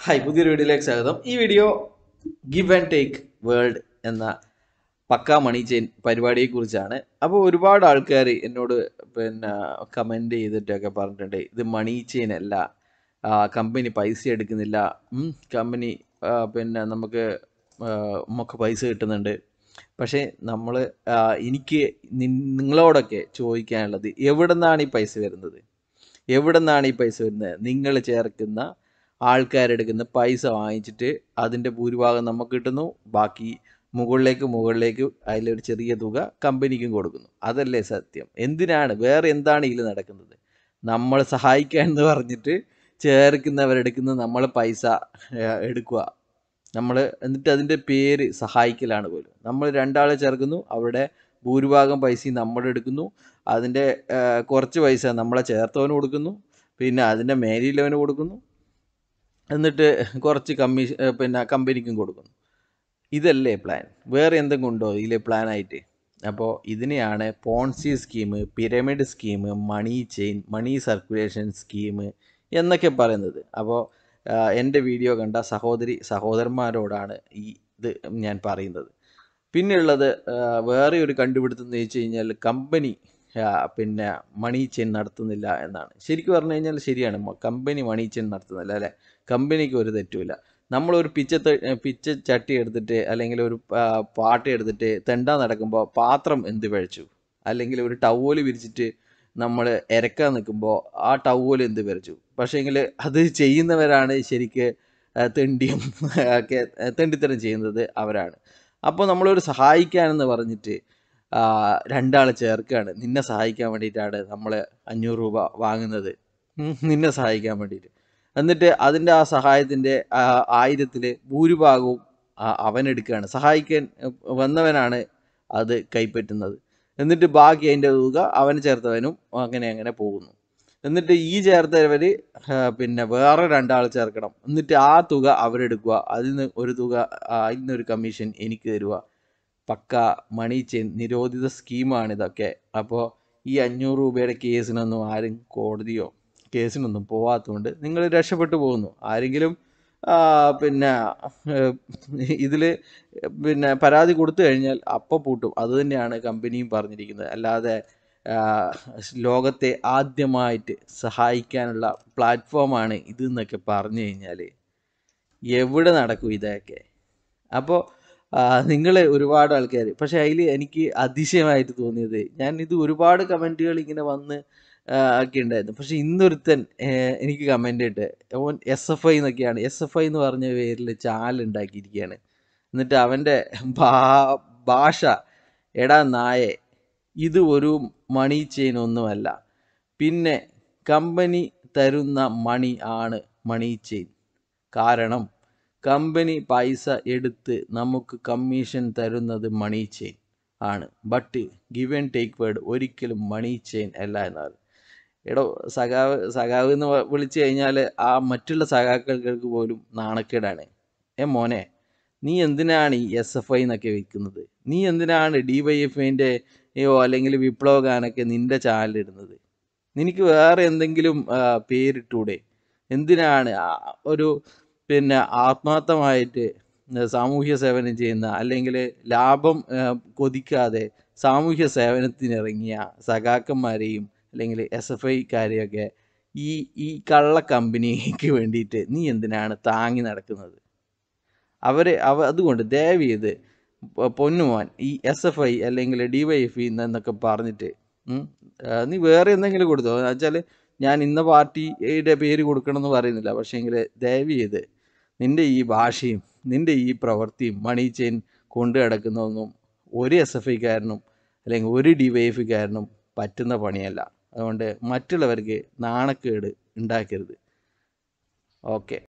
hi പുതിയൊരു വീഡിയോയിലേക്ക് സ്വാഗതം ഈ video give and take world എന്ന പക്ക മണി ചെയിൻ പരിപാടിയെക്കുറിച്ചാണ് അപ്പോൾ ഒരുപാട് ആൾക്കാർ എന്നോട് പിന്നെ കമൻറ്റ് ചെയ്തിട്ടൊക്കെ പറഞ്ഞിട്ടുണ്ട് ഇത് മണി ചെയിൻ അല്ല ആ, കമ്പനി പൈസ എടുക്കുന്നില്ല ഉം, കമ്പനി ആ, പിന്നെ നമുക്ക് ആ, നമുക്ക് പൈസ കിട്ടുന്നുണ്ട് പക്ഷേ നമ്മൾ എനിക്ക് നി- നിങ്ങളോടൊക്കെ ചോദിക്കാനുള്ളത് എവിടെ നിന്നാണ് ഈ പൈസ വരുന്നത് എവിടെ നിന്നാണ് ഈ പൈസ വരുന്നത് നിങ്ങൾ ചേർക്കുന്ന ആൾക്കാരെടുക്കുന്ന പൈസ വാങ്ങിച്ചിട്ട് അതിൻ്റെ ഭൂരിഭാഗം നമുക്ക് കിട്ടുന്നു ബാക്കി മുകളിലേക്ക് മുകളിലേക്ക് അതിലൊരു ചെറിയ തുക കമ്പനിക്കും കൊടുക്കുന്നു അതല്ലേ സത്യം എന്തിനാണ് വേറെ എന്താണ് ഇതിൽ നടക്കുന്നത് നമ്മൾ സഹായിക്കാൻ എന്ന് പറഞ്ഞിട്ട് ചേർക്കുന്നവരെടുക്കുന്ന നമ്മൾ പൈസ ഏഹ്, എടുക്കുക നമ്മൾ എന്നിട്ട് അതിൻ്റെ പേര് സഹായിക്കലാണ് പോലും നമ്മൾ രണ്ടാളെ ചേർക്കുന്നു അവരുടെ ഭൂരിഭാഗം പൈസയും നമ്മൾ എടുക്കുന്നു അതിൻ്റെ ഏഹ്, കുറച്ച് പൈസ നമ്മളെ ചേർത്തവന് കൊടുക്കുന്നു പിന്നെ അതിൻ്റെ മേലിയുള്ളവന് കൊടുക്കുന്നു എന്നിട്ട് കുറച്ച് കമ്മീഷൻ പിന്നെ കമ്പനിക്കും കൊടുക്കുന്നു ഇതല്ലേ പ്ലാൻ വേറെ എന്തെങ്കിലും ഉണ്ടോ ഇതിലെ പ്ലാനായിട്ട് അപ്പോൾ ഇതിനെയാണ് Ponzi scheme pyramid scheme money chain money circulation scheme എന്നൊക്കെ പറയുന്നത് അപ്പോൾ എൻ്റെ വീഡിയോ കണ്ട സഹോദരി സഹോദരന്മാരോടാണ് ഈ ഇത് ഞാൻ പറയുന്നത് പിന്നെയുള്ളത് ആ, വേറെ ഒരു കണ്ടുപിടുത്തം എന്ന് വെച്ച് കഴിഞ്ഞാൽ കമ്പനി ആ, പിന്നെ മണി ചെയിൻ നടത്തുന്നില്ല എന്നാണ് ശരിക്കും പറഞ്ഞു കഴിഞ്ഞാൽ ശരിയാണ് മ- കമ്പനി മണി ചെയിൻ നടത്തുന്നില്ല അല്ലേ കമ്പനിക്ക് ഒരു തെറ്റുമില്ല നമ്മളൊരു പിച്ച ത- പിച്ച ചട്ടി എടുത്തിട്ട് അല്ലെങ്കിൽ ഒരു ആ, പാട്ട എടുത്തിട്ട് തെണ്ടാൻ നടക്കുമ്പോൾ പാത്രം എന്ത് പഴിച്ചു അല്ലെങ്കിൽ ഒരു ടവല് വിരിച്ചിട്ട് നമ്മൾ ഇരക്കാൻ നിൽക്കുമ്പോൾ ആ ടവല് എന്ത് പറിച്ചു പക്ഷേങ്കിൽ അത് ചെയ്യുന്നവരാണ് ശരിക്ക് ആ, തെണ്ടിയും ഒക്കെ തെണ്ടിത്തരം ചെയ്യുന്നത് അവരാണ് അപ്പോൾ നമ്മളൊരു സഹായിക്കാനെന്ന് പറഞ്ഞിട്ട് ആ, രണ്ടാളെ ചേർക്കുകയാണ് നിന്നെ സഹായിക്കാൻ വേണ്ടിയിട്ടാണ് നമ്മൾ അഞ്ഞൂറ് രൂപ വാങ്ങുന്നത് ഉം, നിന്നെ സഹായിക്കാൻ വേണ്ടിയിട്ട് എന്നിട്ട് അതിൻ്റെ ആ സഹായത്തിൻ്റെ ആയിരത്തിൽ ഭൂരിഭാഗവും ആ- അവനെടുക്കുകയാണ് സഹായിക്കാൻ ഏ, വന്നവനാണ് അത് കൈപ്പറ്റുന്നത് എന്നിട്ട് ബാക്കി അതിൻ്റെ തുക അവൻ ചേർത്തവനും അങ്ങനെ അങ്ങനെ പോകുന്നു എന്നിട്ട് ഈ ചേർത്തവർ പിന്നെ വേറെ രണ്ടാൾ ചേർക്കണം എന്നിട്ട് ആ തുക അവരെടുക്കുക അതിൽ നിന്ന് ഒരു തുക ആ, അതിൽ നിന്നൊരു കമ്മീഷൻ എനിക്ക് തരുക പക്ക മണി ചെയിൻ നിരോധിത സ്കീമാണ് ഇതൊക്കെ അപ്പോൾ ഈ അഞ്ഞൂറ് രൂപയുടെ കേസിനൊന്നും ആരും കോടതിയോ കേസിനൊന്നും പോവാത്തതുകൊണ്ട് നിങ്ങൾ രക്ഷപ്പെട്ടു പോകുന്നു ആരെങ്കിലും ആ, പിന്നെ ഇതിൽ പിന്നെ പരാതി കൊടുത്തു കഴിഞ്ഞാൽ അപ്പം പൂട്ടും അത് തന്നെയാണ് കമ്പനിയും പറഞ്ഞിരിക്കുന്നത് അല്ലാതെ ആ, ലോകത്തെ ആദ്യമായിട്ട് സഹായിക്കാനുള്ള പ്ലാറ്റ്ഫോമാണ് ഇത് എന്നൊക്കെ പറഞ്ഞു കഴിഞ്ഞാൽ എവിടെ നടക്കും ഇതൊക്കെ അപ്പോൾ നിങ്ങൾ ഒരുപാട് ആൾക്കാർ പക്ഷേ അതിൽ എനിക്ക് അതിശയമായിട്ട് തോന്നിയത് ഞാൻ ഇത് ഒരുപാട് കമൻറ്റുകൾ ഇങ്ങനെ വന്ന് ആ, ഒക്കെ ഉണ്ടായിരുന്നു പക്ഷേ ഇന്നൊരുത്തൻ ഏ, എനിക്ക് കമൻ്റ് ഇട്ട് ഓൻ എസ് എഫ് ഐ എന്നൊക്കെയാണ് എസ് എഫ് ഐ എന്ന് പറഞ്ഞ പേരിൽ ചാനൽ ഉണ്ടാക്കിയിരിക്കുകയാണ് എന്നിട്ട് അവൻ്റെ ഭാ ഭാഷ എടാ നായെ ഇത് ഒരു മണി ചെയിൻ ഒന്നുമല്ല പിന്നെ കമ്പനി തരുന്ന മണി ആണ് മണി ചെയിൻ കാരണം കമ്പനി പൈസ എടുത്ത് നമുക്ക് കമ്മീഷൻ തരുന്നത് മണി ചെയിൻ ആണ് but give and take word ഒരിക്കലും മണി ചെയിൻ അല്ല എന്നാണ് എടോ സഖാവ് സഖാവ് എന്ന് വ- വിളിച്ചു കഴിഞ്ഞാൽ ആ മറ്റുള്ള സഖാക്കൾക്ക് പോലും നാണക്കേടാണ് ഏ മോനെ നീ എന്തിനാണ് ഈ എസ് എഫ് ഐ എന്നൊക്കെ വിൽക്കുന്നത് നീ എന്തിനാണ് ഡി വൈ എഫ് ഐൻ്റെ യോ അല്ലെങ്കിൽ വിപ്ലവ ഗാനൊക്കെ നിൻ്റെ ചാനലിടുന്നത് നിനക്ക് വേറെ എന്തെങ്കിലും ആ, പേരിട്ടൂടെ എന്തിനാണ് ആ ഒരു പിന്നെ ആത്മാർത്ഥമായിട്ട് സാമൂഹ്യ സേവനം ചെയ്യുന്ന അല്ലെങ്കിൽ ലാഭം ആ, കൊതിക്കാതെ സാമൂഹ്യ സേവനത്തിനിറങ്ങിയ സഖാക്കന്മാരെയും അല്ലെങ്കിൽ എസ് എഫ് ഐക്കാരെയൊക്കെ ഈ ഈ കള്ള കമ്പനിക്ക് വേണ്ടിയിട്ട് നീ എന്തിനാണ് താങ്ങി നടക്കുന്നത് അവർ അവ അതുകൊണ്ട് ദയവ് ചെയ്ത് പൊ- പൊന്നുമോൻ ഈ എസ് എഫ് ഐ അല്ലെങ്കിൽ ഡി വൈ എഫ് ഇ എന്നൊക്കെ പറഞ്ഞിട്ട് ഉം, ആ, നീ വേറെ എന്തെങ്കിലും കൊടുത്തോ വെച്ചാൽ ഞാൻ ഇന്ന പാർട്ടിയുടെ പേര് കൊടുക്കണം എന്ന് പറയുന്നില്ല പക്ഷേങ്കിൽ ദയവ് ചെയ്ത് നിൻ്റെ ഈ ഭാഷയും നിൻ്റെ ഈ പ്രവൃത്തിയും മണി ചെയിൻ കൊണ്ടു കിടക്കുന്നതൊന്നും ഒരു എസ് എഫ് ഐക്കാരനും അല്ലെങ്കിൽ ഒരു ഡി വൈ എഫ് കാരനും പറ്റുന്ന പണിയല്ല അതുകൊണ്ട് മറ്റുള്ളവർക്ക് നാണക്കേട് ഉണ്ടാക്കരുത് ഓക്കെ